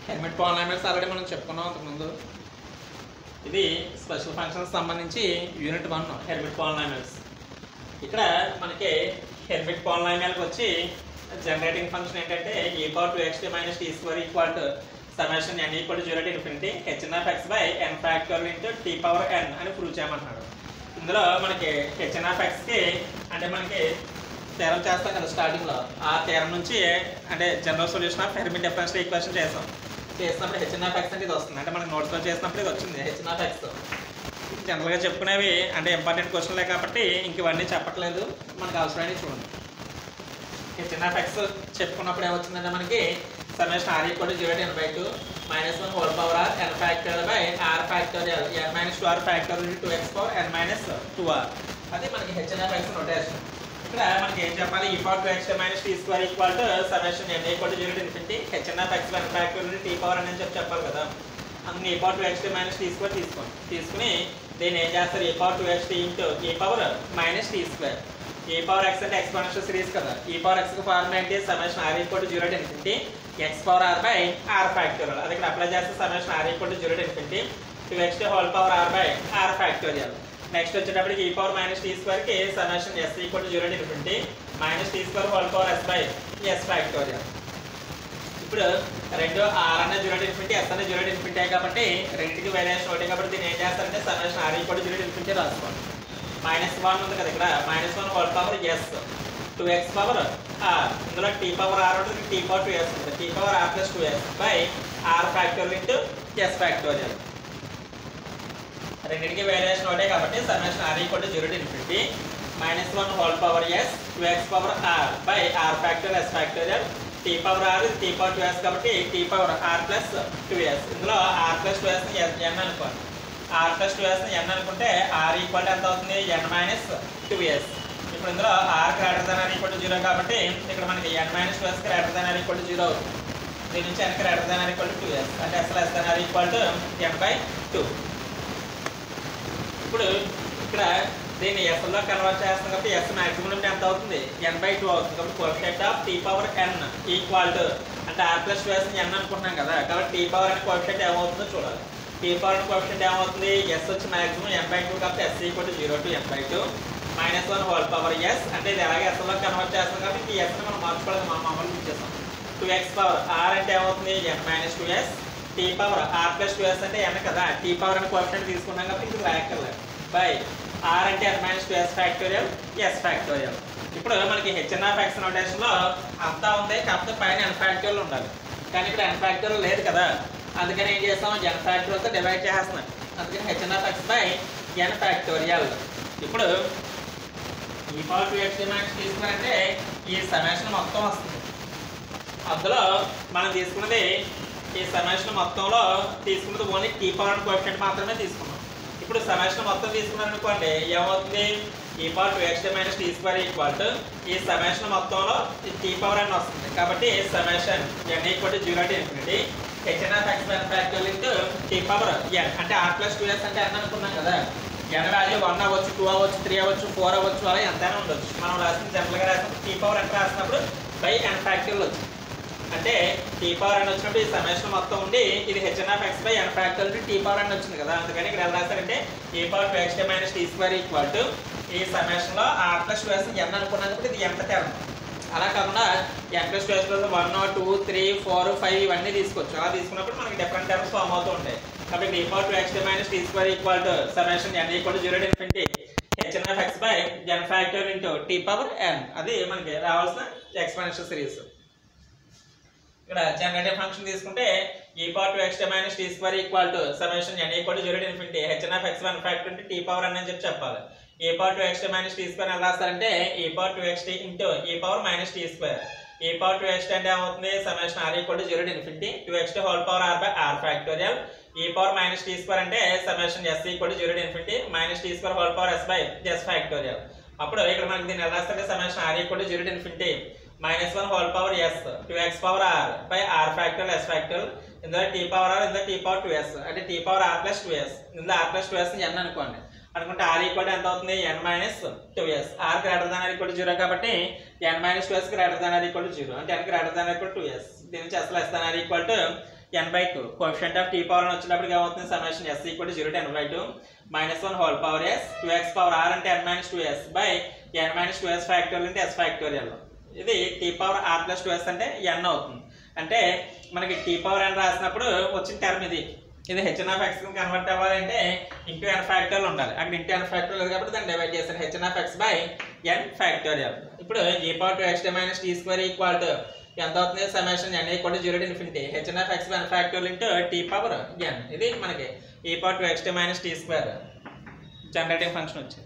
helmet polynomials already మనం చెప్పుకున్నాం అంతకుముందు ఇది స్పెషల్ ఫంక్షన్స్ సంబంధించి యూనిట్ వన్ హెల్మెట్ పాలినామిల్స్ ఇక్కడ మనకి హెల్మెట్ పాలినామిల్కి వచ్చి జనరేటింగ్ ఫంక్షన్ ఏంటంటే ఈ power two X minus tea square equal to summation N equal zero to infinity HN of X by N factor into tea power n అని prove చేయమంటున్నాడు ఇందులో మనకి హెచ్ఎన్ ఆఫ్ ఎక్స్కి అంటే మనకి తీరం చేస్తాం కదా స్టార్టింగ్లో ఆ తీరం నుంచి అంటే general solution of Hermite differential equation చేస్తాం చేసినప్పుడు హెచ్ఎన్ ఆఫ్ ఎక్స్ అంటే ఇది వస్తుంది అంటే మనకి నోట్స్లో చేసినప్పుడు ఇది వచ్చింది హెచ్ఎన్ ఆఫ్ ఎక్స్ జనరల్గా చెప్పుకునేవి అంటే ఇంపార్టెంట్ క్వశ్చన్లే కాబట్టి ఇంక ఇవన్నీ చెప్పట్లేదు మనకు అవసరమైనవి చూడండి హెచ్ఎన్ ఆఫ్ ఎక్స్ చెప్పుకున్నప్పుడు ఏమొచ్చిందంటే మనకి summation are equal zero n by two minus one whole power r n factor by are factorial n minus two r factor two X power n minus two r అది మనకి hn of X notation ఇక్కడ మనకి ఏం చెప్పాలి ఈ power two X minus tea square equal to summation N equal zero to infinity HN of x n factor tea power అని చెప్పి చెప్పాలి కదా అందుకు ఈ power two X minus tea square తీసుకోండి తీసుకుని దీన్ని ఏం చేస్తారు ఈ power two X tea into ఈ పవర్ మైనస్ టీ స్క్వేర్ ఈ పవర్ ఎక్స్ అంటే ఎక్స్పోనెన్షియల్ సిరీస్ కదా ఈ పవర్ ఎక్స్ కి ఫార్ములా ఏంటి summation are equal to zero to infinity X power are by are factorial అది ఇక్కడ అప్లై చేస్తే summation are equal to zero to infinity two X whole power are by are factorial next వచ్చేటప్పటికి ఈ power minus tea square కి summation yes equal to zero to infinity minus tea square whole power yes by yes factorial ఇప్పుడు రెండు r అనే zero to infinity s అనే zero to infinity కాబట్టి రెండింటికి variation ఒకటి కాబట్టి దీన్ని ఏం చేస్తారంటే summation are equal to zero to infinity రాసుకోండి మైనస్ వన్ ఉంది కదా ఇక్కడ minus one whole power yes two X power are ఇందులో టీ పవర్ ఆర్ ఉంటుంది టీ పవర్ టూ ఎస్ ఉంటుంది t power are plus two yes by are factorial into s factorial రెండింటికి variation ఒకటే కాబట్టి summation are equal to zero to infinity minus one whole power yes two X power are by are factorial S factorial t power r t power two s కాబట్టి tea power are plus two yes ఇందులో are plus two S N అనుకోండి r plus two yes n అనుకుంటే are equal ఎంత అవుతుంది N minus two s ఇప్పుడు ఇందులో r greater than or equal to zero కాబట్టి ఇక్కడ మనకి n minus two yes greater than or equal to zero అవుతుంది దీని నుంచి n greater than or equal to two yes అంటే s less than or equal to N by two ఇప్పుడు ఇక్కడ దీన్ని ఎస్ లో కన్వర్ట్ చేస్తాం కాబట్టి ఎస్ మాక్సిమం లిమిట్ ఎంత అవుతుంది ఎన్ బై టూ అవుతుంది కాబట్టి coefficient of T power N equal to అంటే R plus two yes N అనుకుంటున్నాం కదా కాబట్టి టీ పవర్ అనే కోఎఫిషియంట్ ఏమవుతుందో చూడాలి టీ పవర్ కోఎఫిషియంట్ ఏమవుతుంది ఎస్ వచ్చి మాక్సిమం ఎన్ బై టూ కాబట్టి S equal to zero to N by two minus one whole power S అంటే ఇది ఎలాగే ఎస్ లో కన్వర్ట్ చేస్తాం కాబట్టి ఈ ఎస్ మనం మార్చుకోవడం మనం మామూలుగా ఇచ్చేస్తాం టూ ఎక్స్ పవర్ ఆర్ అంటే ఏమవుతుంది N minus two S T power are plus two yes అంటే ఎన్ కదా టీ పవర్ అని కోఎఫిషియంట్ తీసుకున్నాం కాబట్టి ఇది రాయక్కర్లేదు బై ఆర్ అంటే N minus two S factorial S factorial ఇప్పుడు మనకి హెచ్ఎన్ ఆఫ్ ఎక్స్ నోటేషన్ లో అంతా ఉంది కాకపోతే పైన ఎన్ ఫ్యాక్టోరియల్ ఉండాలి కానీ ఇక్కడ ఎన్ ఫ్యాక్టోరియల్ లేదు కదా అందుకని ఏం చేస్తాం ఎన్ ఫ్యాక్టోరియల్తో డివైడ్ చేస్తున్నాం అందుకని HN of X by N factorial ఇప్పుడు E power two X minus తీసుకున్నారంటే ఈ సమేషన్ మొత్తం వస్తుంది అందులో మనం తీసుకున్నది ఈ సమేషన్ మొత్తంలో తీసుకున్నది ఓన్లీ టీ పవర్ కోఎఫిషియంట్ మాత్రమే తీసుకున్నాం ఇప్పుడు సమేషన్ మొత్తం తీసుకున్నాను అనుకోండి ఏమవుతుంది E power two X minus tea square equal to ఈ సమేషన్ మొత్తంలో టీ పవర్ అని వస్తుంది కాబట్టి summation N equal to zero to infinity HN of X factor into tea power ఎన్ అంటే ఆర్ ప్లస్ టూ ఎస్ అంటే ఎన్ అనుకున్నాం కదా N value one అవ్వచ్చు టూ అవ్వచ్చు త్రీ అవ్వచ్చు ఫోర్ అవ్వచ్చు అలా ఎంతైనా ఉండొచ్చు మనం రాసిన జనరల్గా రాసినప్పుడు టీ పవర్ ఎంత రాసినప్పుడు బై ఎన్ ఫ్యాక్టర్లు వచ్చింది అంటే టీ పవర్ అని వచ్చినప్పుడు ఈ సమేషన్ మొత్తం ఉండి ఇది HN of X by N factor tea power అని వచ్చింది కదా అందుకని ఇక్కడ ఎలా రాస్తారంటే ఈ power two X minus tea square equal to ఈ సమేషన్ లో R plus two yes N అనుకున్నప్పుడు ఇది ఎంత టర్మ్ అలా కాకుండా N plus two S one two three four five ఇవన్నీ తీసుకోవచ్చు అలా తీసుకున్నప్పుడు మనకి డిఫరెంట్ టర్మ్స్ ఫామ్ అవుతూ ఉంటాయి కాబట్టి E power two X minus tea square equal to summation N equal to zero infinity HN of X by N factor into tea power N అది మనకి రావాల్సిన ఎక్స్పెన్షియల్ సిరీస్ ఇక్కడ జనరేటివ్ ఫంక్షన్ తీసుకుంటే E power two X minus tea square equal to summation N equal to zero infinity HN of X one factor into tea power అని చెప్పి చెప్పాలి ఈ power two X minus tea square ఎలా రాస్తారంటే ఈ power two X tea into ఈ power minus tea square ఈ power two X అంటే ఏమవుతుంది summation are equal to zero infinity two X whole power are by are factorial E power minus tea square అంటే summation yes equal to zero infinity minus tea square whole power yes by yes factorial అప్పుడు ఇక్కడ మనకి దీన్ని ఎలా రాస్తారంటే summation are equal to zero infinity minus one whole power yes two X power are by R factor S factor ఇందులో tea power are ఇందులో tea power two yes అంటే tea power are plus two yes ఇందులో are plus two S N అనుకోండి అనుకుంటే are equal ఎంత అవుతుంది N minus two S R greater than or equal zero కాబట్టి N minus two yes greater than or equal zero అంటే N greater than equal two S దీని నుంచి అసలు S than or equal to N by two coefficient of T power అని వచ్చినప్పటికి ఏమవుతుంది summation yes equal zero to N by two minus one whole power yes two X power R అంటే N minus two yes by N minus two S factorial అంటే S factorial ఇది T power are plus two yes అంటే N అవుతుంది అంటే మనకి tea power అని రాసినప్పుడు వచ్చిన టర్మ్ ఇది ఇది హెచ్ఎన్ ఆఫ్ ఎక్స్ కన్వర్ట్ అవ్వాలంటే ఇంటూ ఎన్ ఫ్యాక్టోరియల్ ఉండాలి అక్కడ ఇంటూ ఎన్ ఫ్యాక్టోరియల్ లేదు కాబట్టి దాన్ని డివైడ్ చేశాను HN of X by N factorial ఇప్పుడు E power two X minus tea square equal to ఎంత అవుతుంది summation N equal to zero to infinity HN of X by N factorial into tea power ఎన్ ఇది మనకి ఈ power two X minus tea square generating function వచ్చింది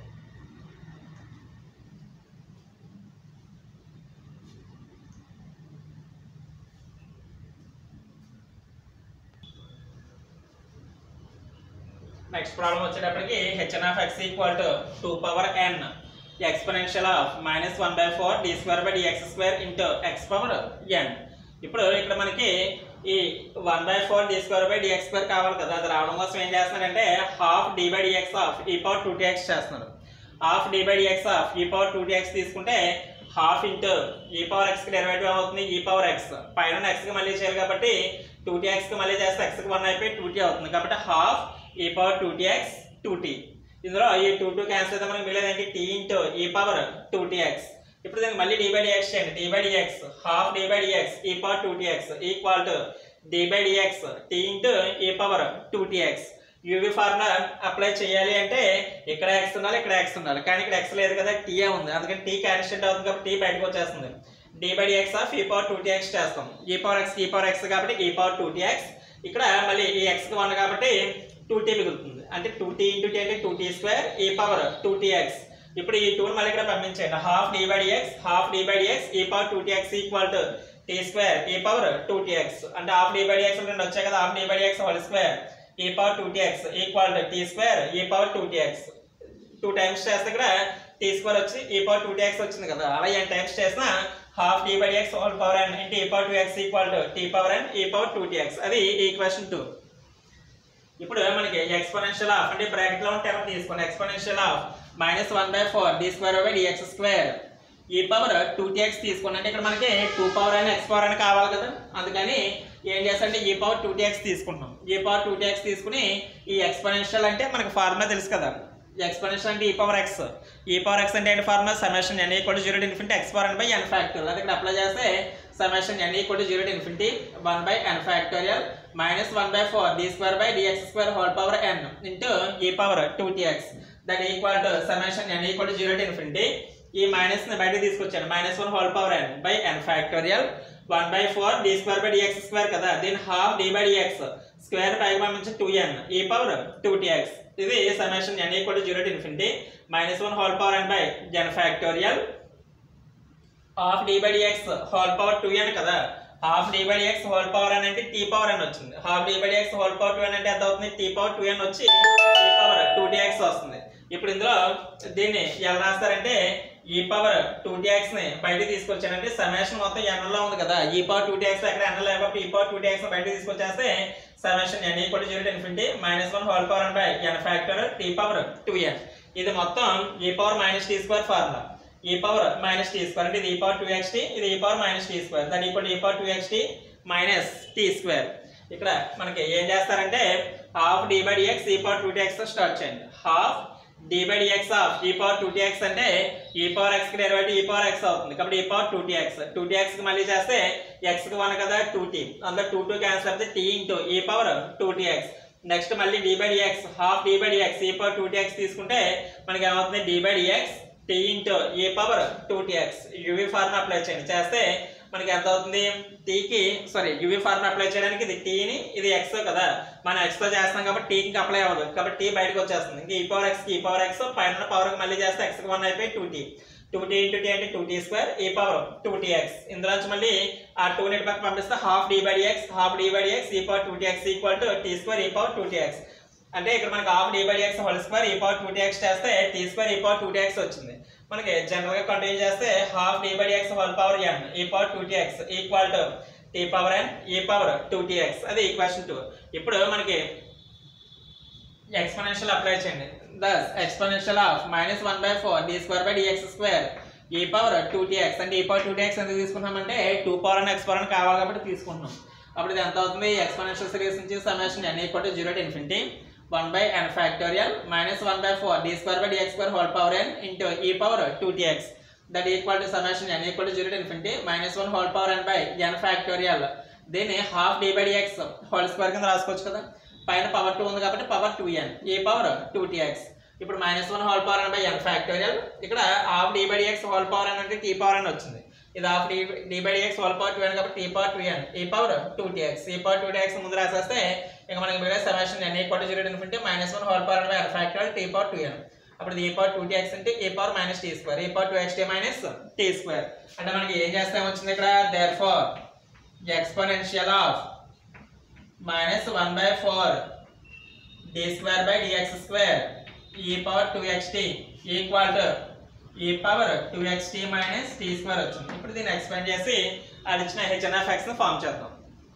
next problem వచ్చేటప్పటికి HN of X equal to two power N exponential of minus one by four D square by dx square into X power ఎన్ ఇప్పుడు ఇక్కడ మనకి ఈ one by four D square by dx square కావాలి కదా అది రావడం కోసం ఏం చేస్తున్నారంటే half D by DX of E power two TX చేస్తున్నారు half D by DX of E power two TX తీసుకుంటే హాఫ్ ఇంటూ ఈ పవర్ ఎక్స్కి డెరివేటివ్ ఏమవుతుంది ఈ పవర్ ఎక్స్ పైన ఎక్స్కి మళ్ళీ చేయాలి కాబట్టి టూ టీ ఎక్స్కి మళ్ళీ చేస్తే ఎక్స్కి వన్ అయిపోయి టూ టీ అవుతుంది కాబట్టి half E power two tea X two T ఇందులో ఈ టూ టూ క్యాన్సిల్ అయితే మనకి మిగిలేదు ఏంటి టీ ఇంటూ ఈ పవర్ టూ టీ ఎక్స్ ఇప్పుడు దీనికి మళ్ళీ డి బై డిఎక్స్ చేయండి D by DX half D by DX E power two T X equal to D by DX T into ఈ power two tea X UV formula apply చేయాలి అంటే ఇక్కడ X ఉండాలి ఇక్కడ ఎక్స్ ఉండాలి కానీ ఇక్కడ ఎక్స్ లేదు కదా టీఏ ఉంది అందుకని టీ క్యాన్సిల్ అవుతుంది కాబట్టి టీ బయటకు వచ్చేస్తుంది D by DX of E power two tea X చేస్తాం ఈ పవర్ ఎక్స్ ఈ పవర్ ఎక్స్ కాబట్టి E power two tea X ఇక్కడ మళ్ళీ ఈ ఎక్స్కి వన్ కాబట్టి టూ టీ మిగులుతుంది అంటే టూ టీ ఇంటూ టీ అంటే టూ టీ స్క్వేర్ ఈ పవర్ టూ టీ ఎక్స్ ఇప్పుడు ఈ టూర్ మళ్ళీ ఇక్కడ పంపించండి half D by DX half D by DX E power two T X equal to tea square ఈ పవర్ టూ టీ ఎక్స్ అంటే హాఫ్ డి బై డిఎక్స్ రెండు వచ్చాయి కదా half D by dx whole square ఈ power two T X equal to tea square ఈ power two tea X two times చేస్తే ఇక్కడ tea square వచ్చి ఈ పవర్ టూ టీ ఎక్స్ వచ్చింది కదా అలా ఎన్ టైమ్స్ చేసినా half T by X whole power N into E power two X equal to tea power ఎన్ ఈ పవర్ టూ టీ ఎక్స్ అది ఈక్వేషన్ టూ ఇప్పుడు మనకి ఎక్స్పోనెన్షియల్ ఆఫ్ అంటే బ్రాకెట్ లో ఉంటే తీసుకోండి exponential of minus one by four D square by dx square ఈ power two TX తీసుకోండి అంటే ఇక్కడ మనకి టూ పవర్ అని ఎక్స్ పవర్ అని కావాలి కదా అందుకని ఏం చేస్తారంటే ఈ పవర్ టూ టీఎక్స్ తీసుకుంటున్నాం ఈ పవర్ టూ టీఎక్స్ తీసుకుని ఈ ఎక్స్పోనెన్షియల్ అంటే మనకి ఫార్ములా తెలుసు కదా ఎక్స్పోనెన్షియల్ అంటే ఈ పవర్ ఎక్స్ ఈ పవర్ ఎక్స్ అంటే ఏంటి formula summation N equal zero to infinity X power N by N factorial అది ఇక్కడ అప్లై చేస్తే summation N equal to zero to infinity one by N factorial minus one by four D square by dx square whole power N into ఈ power two TX that equal to summation N equal to zero to infinity ఈ minus ని బయట తీసుకొచ్చాను minus one whole power N by N factorial one by four D square by dx square కదా దీని half D by dx square పైకి పంపించి two ఎన్ ఈ power two TX ఇది summation N equal to zero to infinity minus one whole power N by N factorial half D by dx whole power two N కదా half D by dx whole power అని అంటే tea power అని వచ్చింది half D by dx whole power two N అంటే ఎంత అవుతుంది t power two ఎన్ వచ్చి tea power two dx వస్తుంది ఇప్పుడు ఇందులో దీన్ని ఎలా రాస్తారంటే ఈ పవర్ టూ టీఎక్స్ ని బయట తీసుకొచ్చానంటే సమేషన్ మొత్తం ఎన్ లో ఉంది కదా ఈ పవర్ టూ టీఎక్స్ ఎక్కడ ఎన్ లేకపోతే ఈ పవర్ టూ టీఎక్స్ బయట తీసుకొచ్చేస్తే summation N equal zero infinity minus one whole power by N factor tea power two N ఇది మొత్తం E power minus tea square formula E power minus tea square అంటే ఇది E power two X T ఇది E power minus tea square దాని equal E power two X tea minus tea square ఇక్కడ మనకి ఏం చేస్తారంటే half D by DX E power two TX start చేయండి half D by DX of E power two TX అంటే ఈ power X కి derivative E power X అవుతుంది కాబట్టి E power two TX two TX కి మళ్ళీ చేస్తే ఎక్స్ కి వన్ కదా టూ టీ అందులో టూ టూ క్యాన్సిల్ అయితే టీ ఇంటూ ఈ పవర్ టూ టీఎక్స్ నెక్స్ట్ మళ్ళీ D by DX half D by DX E power two TX తీసుకుంటే మనకి ఏమవుతుంది D by DX T into ఈ power two TX UV form apply చేయండి చేస్తే మనకి ఎంత అవుతుంది టీకి సారీ యూవి ఫార్మ్ అప్లై చేయడానికి ఇది టీని ఇది ఎక్స్ కదా మనం ఎక్స్ తో చేస్తాం కాబట్టి టీకి అప్లై అవ్వదు కాబట్టి టీ బయటకు వచ్చేస్తుంది ఇంకా ఈ పవర్ ఎక్స్ ఈ పవర్ ఎక్స్ పైన పవర్ మళ్ళీ చేస్తే ఎక్స్ వన్ అయిపోయి two t two tea into tea అంటే టూ టీ స్క్వేర్ ఈ పవర్ టూ టీ ఎక్స్ ఇందులో నుంచి మళ్ళీ ఆ టూ నెట్ పక్క పంపిస్తే half D by x half D by x ఈ power two T X equal to tea square ఈ పవర్ టూ టీ ఎక్స్ అంటే ఇక్కడ మనకి half D by X whole square ఈ పవర్ టూ టీ ఎక్స్ చేస్తే టీ స్క్వేర్ ఈ power two tea x వచ్చింది మనకి జనరల్ గా కంటిన్యూ చేస్తే half D by X whole power ఎన్ ఈ power two T X equal to tea power ఎన్ ఈ power two T X అది ఈక్వేషన్ టూ ఇప్పుడు మనకి ఎక్స్పోనెన్షియల్ అప్లై చేయండి thus exponential of minus one by four D square by dx square ఈ power two TX అంటే ఈ power two TX ఎందుకు తీసుకుంటున్నామంటే టూ పవర్ అని ఎక్స్ పవర్ అని కావాలి కాబట్టి తీసుకుంటున్నాం అప్పుడు ఇది ఎంత అవుతుంది ఎక్స్పోనెన్షియల్ సిరీస్ నుంచి summation n equal to zero to infinity one by N factorial minus one by four D square by dx square whole power N into ఈ power two TX that equal to summation n equal to zero to infinity minus one whole power N by N factorial దీన్ని half D by dx whole square కింద రాసుకోవచ్చు కదా పైన power two ఉంది కాబట్టి power two ఎన్ ఈ power two tx ఇప్పుడు minus one whole power N by N factorial ఇక్కడ half D by dx whole power ఎన్ అంటే టీ పవర్ అని వచ్చింది ఇది half d d by dx whole power two n కాబట్టి టీ పవర్ టూ ఎన్ ఈ power two tx e power two tx ముందు రాసేస్తే ఇక మనకి మిగిలిన summation n equal to zero infinity minus one whole power N by n factorial t power two n అప్పుడు e power two TX అంటే ఈ power minus tea square ఈ power two X tea minus tea square అంటే మనకి ఏం చేస్తే వచ్చింది ఇక్కడ therefore exponential of minus one by four D square by dx square ఈ power two X t equal to e power two X tea minus tea square వచ్చింది ఇప్పుడు దీన్ని ఎక్స్పెండ్ చేసి అది ఇచ్చిన హెచ్ఎన్ఎఫ్ ఎక్స్ ని ఫామ్ చేద్దాం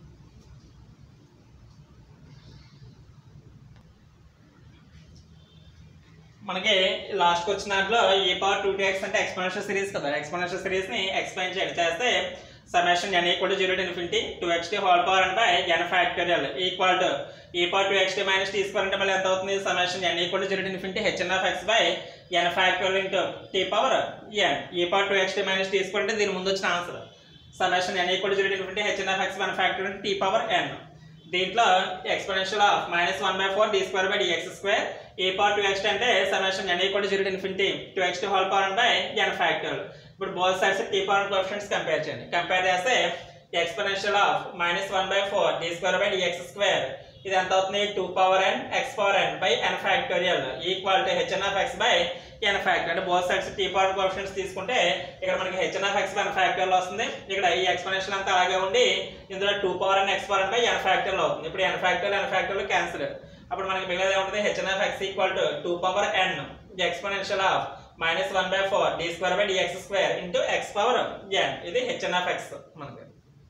మనకి లాస్ట్ వచ్చిన దాంట్లో ఈ పవర్ టూ ఎక్స్ అంటే ఎక్స్పోనెన్షియల్ సిరీస్ కదా ఎక్స్పోనెన్షియల్ సిరీస్ ని ఎక్స్ప్లెయిన్ చేయండి చేస్తే summation n equal to zero to infinity two X t whole power అంటే n factorial equal to e power two X tea minus tea square అంటే మళ్ళీ ఎంత అవుతుంది summation n equal to zero to infinity HN of X by N factorial into tea power ఎన్ ఈ power two X tea minus tea square అంటే దీని ముందు వచ్చిన answer summation n equal to zero to infinity HN of X one factorial t power n దీంట్లో exponential of minus one by four D square by dx square a power two X అంటే summation n equal to zero infinity two x two whole power by N factor ఇప్పుడు both sides t power coefficients compare చేయండి compare చేస్తే exponential of minus one by four D square by dx square ఇది ఎంత అవుతుంది two power n x power N by N factorial equal to hn of X by N factor అంటే both sides t power coefficients తీసుకుంటే ఇక్కడ మనకి hn of X by N factorial వస్తుంది ఇక్కడ ఈ ఎక్స్పోనెన్షియల్ అంతా అలాగే ఉండి ఇందులో two power n x power N by N factorial అవుతుంది ఇప్పుడు n factorial n factorial cancel అప్పుడు మనకి మిగిలిన ఏముంటుంది hn of X equal to two power N exponential of minus one by four D square by dx square into X power ఎన్ ఇది HN of x మనకి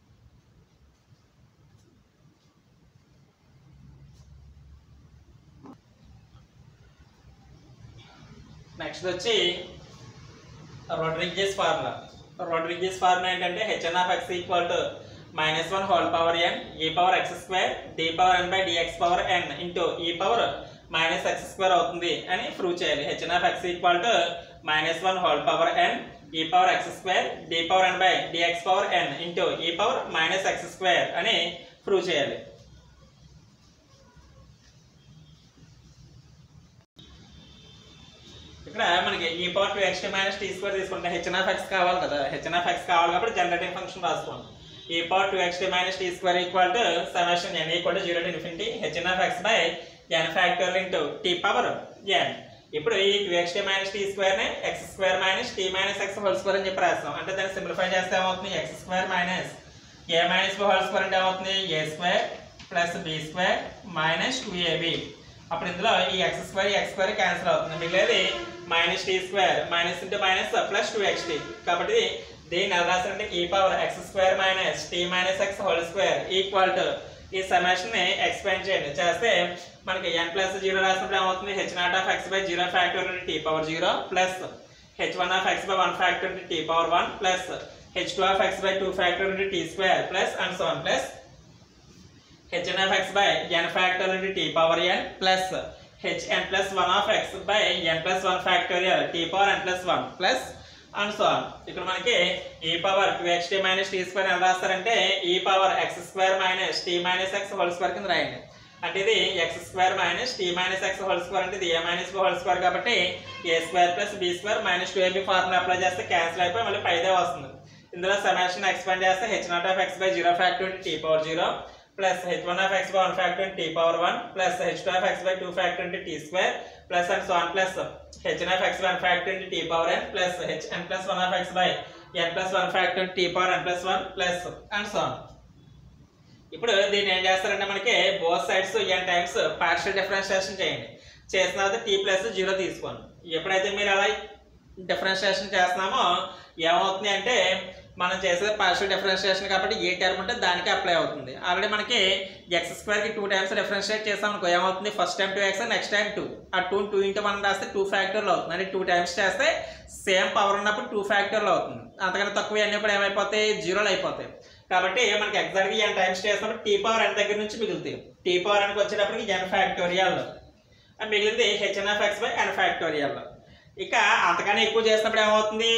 next వచ్చి Rodrigues formula Rodrigues formula ఏంటంటే hn of X equal to minus one whole power ఎన్ ఈ power x square d power N by dx power N into ఈ power minus x square అవుతుంది అని prove చేయాలి hn of X equal to minus one whole power ఎన్ ఈ power x square d power N by dx power N into ఈ power minus x square అని prove చేయాలి ఇక్కడ మనకి ఈ power two X minus tea square తీసుకుంటే hn of x కావాలి కదా హెచ్ఎన్ ఆఫ్ ఎక్స్ కావాలి కాబట్టి జనరేటింగ్ ఫంక్షన్ రాసుకోండి e power two X minus tea square equal to summation N equal to zero to infinity HN of X by N factorial into tea power ఎన్ ఇప్పుడు ఈ two X minus tea square ని x square minus t minus x whole square అని చెప్పి రాస్తాం అంటే దాన్ని simplify చేస్తే ఏమవుతుంది x square minus a minus b whole square అంటే ఏమవుతుంది a square plus b square minus two AB అప్పుడు ఇందులో ఈ x square x square cancel అవుతుంది మిగిలేది minus tea square minus into minus plus two X t కాబట్టి దీన్ని ఎలా రాసారంటే e power x square minus t minus x whole square equal to ఈ సమేషన్ ని ఎక్స్పాండ్ చేయండి చేస్తే మనకి ఎన్ ప్లస్ జీరో రాసినప్పుడు ఏమవుతుంది h naught of X by zero factor tea power zero plus h one of X by one factor tea power one plus h two of X by two factor t square plus and so one plus hn of x by n factorial into t power n plus hn plus 1 of x by n plus 1 factorial t power n plus 1 plus and so on ఇక్కడ మనకి ఈ power two X tea minus tea square ఎలా రాస్తారంటే ఈ power x square minus t minus x whole square కింద రాయండి అంటే ఇది x square minus t minus x whole square అంటే ఇది a minus b whole square కాబట్టి a square plus b square minus two ab formula apply చేస్తే cancel అయిపోయి మళ్ళీ పైదే వస్తుంది ఇందులో సమాషన్ ఎక్స్పాండ్ చేస్తే H naught of X by zero factor tea power zero plus h one of X by one factor tea power one plus h two of X by two factor into t square plus and so one plus h n of X one factor into tea power n plus h n plus one of X by n plus one factor tea power n plus one plus and so ఇప్పుడు దీన్ని ఏం చేస్తారంటే మనకి both sides n times partial differentiation చేయండి చేసిన తర్వాత tea plus zero తీసుకోండి ఎప్పుడైతే మీరు అలా డిఫరెన్షియేషన్ చేస్తున్నామో ఏమవుతుంది అంటే మనం చేసే పార్షియల్ డిఫరెన్షియేషన్ కాబట్టి ఏ టర్మ్ ఉంటే దానికి అప్లై అవుతుంది ఆల్రెడీ మనకి ఎక్స్ స్క్వేర్కి టూ టైమ్స్ డిఫరెన్షియేట్ చేసాం అనుకో ఏమవుతుంది first time two x next time two ఆ టూ టూ ఇంటూ వన్ రాస్తే టూ ఫ్యాక్టర్లు అవుతుంది అంటే టూ టైమ్స్ చేస్తే సేమ్ పవర్ ఉన్నప్పుడు టూ ఫ్యాక్టర్లు అవుతుంది అంతకన్నా తక్కువ అన్నప్పుడు ఏమైపోతాయి జీరోలు అయిపోతాయి కాబట్టి మనకి ఎగ్జాక్ట్గా ఎన్ టైమ్స్ చేసినప్పుడు టీ పవర్ ఎన్ దగ్గర నుంచి మిగులుతాయి టీ పవర్ ఎన్కి వచ్చేటప్పటికి ఎన్ ఫ్యాక్టోరియల్ మిగిలింది hn of X by N factorial ఇక అంతకన్నా ఎక్కువ చేసినప్పుడు ఏమవుతుంది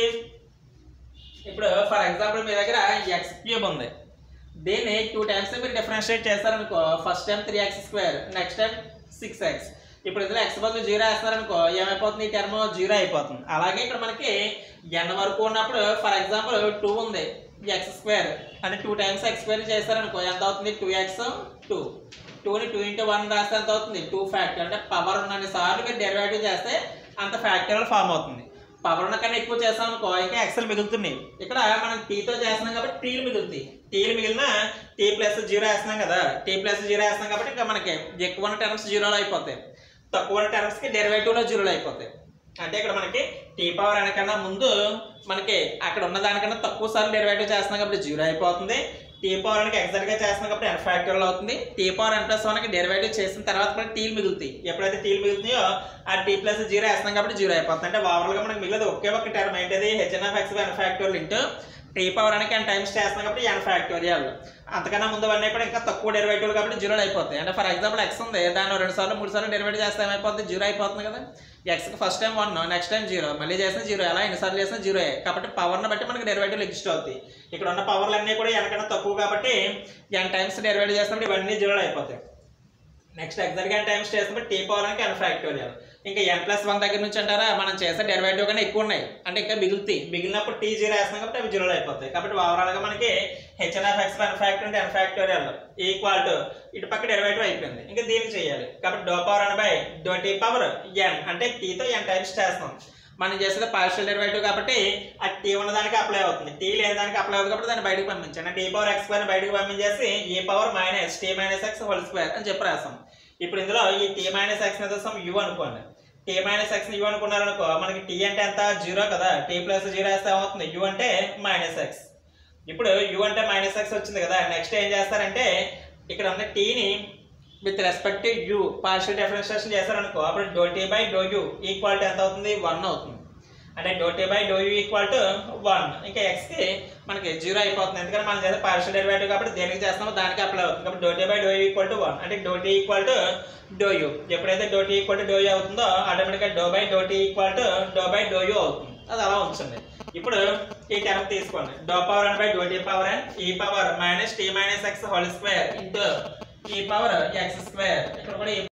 ఇప్పుడు ఫర్ ఎగ్జాంపుల్ మీ దగ్గర ఎక్స్ క్యూబ్ ఉంది దీన్ని టూ టైమ్స్ మీరు డిఫరెన్షియేట్ చేస్తారనుకో first time three x square next time six x ఇప్పుడు ఇందులో ఎక్స్ బదులు జీరో వేస్తారనుకో ఏమైపోతుంది ఈ టర్మ్ జీరో అయిపోతుంది అలాగే ఇక్కడ మనకి ఎన్ వరకు ఉన్నప్పుడు ఫర్ ఎగ్జాంపుల్ టూ ఉంది ఎక్స్ స్క్వేర్ అంటే టూ టైమ్స్ ఎక్స్ స్క్వేర్ చేస్తారనుకో ఎంత అవుతుంది టూ ఎక్స్ టూ టూని టూ ఇంటూ వన్ రాస్తే ఎంత అవుతుంది టూ ఫ్యాక్టర్ అంటే పవర్ ఉన్నన్ని సార్లు మీరు డెరివేటివ్ చేస్తే అంత ఫ్యాక్టరియల్ ఫామ్ అవుతుంది పవర్ ఉన్న కన్నా ఎక్కువ చేస్తాం అనుకో ఇంకా ఎక్సెల్ మిగులుతున్నాయి ఇక్కడ మనం టీతో చేస్తున్నాం కాబట్టి టీలు మిగులుతాయి టీలు మిగిలిన టీ ప్లస్ జీరో వేస్తున్నాం కదా టీ ప్లస్ జీరో వేస్తున్నాం కాబట్టి ఇంకా మనకి ఎక్కువ ఉన్న టర్మ్స్ జీరోలో అయిపోతాయి తక్కువ ఉన్న టర్మ్స్కి డెరివేటివ్లో జీరోలో అయిపోతాయి అంటే ఇక్కడ మనకి టీ పవర్ అనకన్నా ముందు మనకి అక్కడ ఉన్న దానికన్నా తక్కువ సార్లు డెరివేటివ్ చేస్తున్నాం కాబట్టి జీరో అయిపోతుంది టీ పవర్ అనేది ఎగ్జాక్ట్ గా చేస్తున్నాం కాబట్టి ఎన్ ఫ్యాక్టోరియల్ అవుతుంది టీ పవర్ ఎన్ ప్లస్ వన్కి డెరివేటివ్ చేసిన తర్వాత కూడా టీలు మిగులుతాయి ఎప్పుడైతే టీలు మిగులుతాయో ఆ టీ ప్లస్ జీరో వేస్తున్నాం కాబట్టి జీరో అయిపోతుంది అంటే ఓవరాల్ గా మనకి మిగిలేదు ఒకే ఒక టర్మ్ ఏంటిది hn of x n factorial into tea power అనేది ఎన్ టైమ్స్ చేస్తున్నాం కాబట్టి ఎన్ ఫ్యాక్టోరియల్ అంతకన్నా ముందు అన్నీ కూడా ఇంకా తక్కువ డెరివేటివ్ కాబట్టి జీరో అయిపోతాయి అంటే ఫర్ ఎగ్జాంపుల్ ఎక్స్ ఉంది దాన్ని రెండు సార్లు మూడు సార్లు డెరివేటివ్ చేస్తే ఏమైపోతుంది జీరో అయిపోతుంది కదా ఎక్స్కి first time one next time zero మళ్ళీ చేసిన జీరో ఎలా ఎన్నిసార్లు చేసినా జీరో కాబట్టి పవర్ని బట్టి మనకి డెరివేటివ్ ఎగ్జిస్ట్ అవుతాయి ఇక్కడ ఉన్న పవర్లు అన్నీ కూడా ఎనకన్నా తక్కువ కాబట్టి ఎన్ టైమ్స్ డెరివేటివ్ చేసినప్పుడు ఇవన్నీ జీరో అయిపోతాయి నెక్స్ట్ ఎగ్జాక్ట్ ఎన్ టైమ్స్ చేసినప్పుడు టీ పవర్ అంటే ఎన్ ఫ్యాక్టోరియల్ ఇంకా ఎన్ ప్లస్ వన్ దగ్గర నుంచి అంటారా మనం చేసే డెరివేటివ్ కన్నా ఎక్కువ ఉన్నాయి అంటే ఇంకా మిగులుతాయి మిగిలినప్పుడు టీ జీరో వేస్తున్నాం కాబట్టి అవి జీరోలో అయిపోతాయి కాబట్టి ఓవరాల్ గా మనకి hn of x n factor అంటే ఎన్ ఫ్యాక్టోరియల్ ఈక్వల్ టు ఇటు పక్క డెరివేటివ్ అయిపోయింది ఇంకా దీనికి చేయాలి కాబట్టి డో పవర్ అని బై డో టీ పవర్ ఎన్ అంటే టీతో ఎన్ టైమ్స్ చేస్తాం మనం చేసేది పార్షియల్ డెరివేటివ్ కాబట్టి ఆ టీ ఉన్న దానికి అప్లై అవుతుంది టీ లేని దానికి అప్లై అవుతుంది కాబట్టి దాన్ని బయటకు పంపించండి టీ పవర్ ఎక్స్ స్క్వేర్ బయటకు పంపించేసి e power minus t minus x whole square అని చెప్పి రాస్తాం ఇప్పుడు ఇందులో ఈ టీ మైనస్ ఎక్స్ కోసం యూ అనుకోండి టీ మైనస్ ఎక్స్ యూ అనుకున్నారనుకో మనకి టీ అంటే ఎంత జీరో కదా టీ ప్లస్ జీరో వేస్తే ఏమవుతుంది యూ అంటే మైనస్ ఎక్స్ ఇప్పుడు యూ అంటే మైనస్ ఎక్స్ వచ్చింది కదా నెక్స్ట్ ఏం చేస్తారంటే ఇక్కడ ఉన్న టీని with respect to u partial differentiation చేశారనుకో అప్పుడు do t by do u equality ఎంత అవుతుంది వన్ అవుతుంది అంటే do t by do u equal to one ఇంకా ఎక్స్కి మనకి జీరో అయిపోతుంది ఎందుకంటే మనం చేస్తే పార్షియల్ డెరివేటివ్ కాబట్టి దేనికి చేస్తామో దానికి అప్లై అవుతుంది కాబట్టి do t by do u equal to one అంటే do t equal to do u ఎప్పుడైతే do t equal to do u అవుతుందో ఆటోమేటిక్గా do by do t equal to do by do u అవుతుంది అది అలా ఉంచండి ఇప్పుడు ఈ టర్మ్ తీసుకోండి do power N by do t power ఎన్ ఈ power minus t minus x whole square into ఈ పవర్ ఎక్స్ స్క్వేర్ ఇక్కడ కూడా ఈ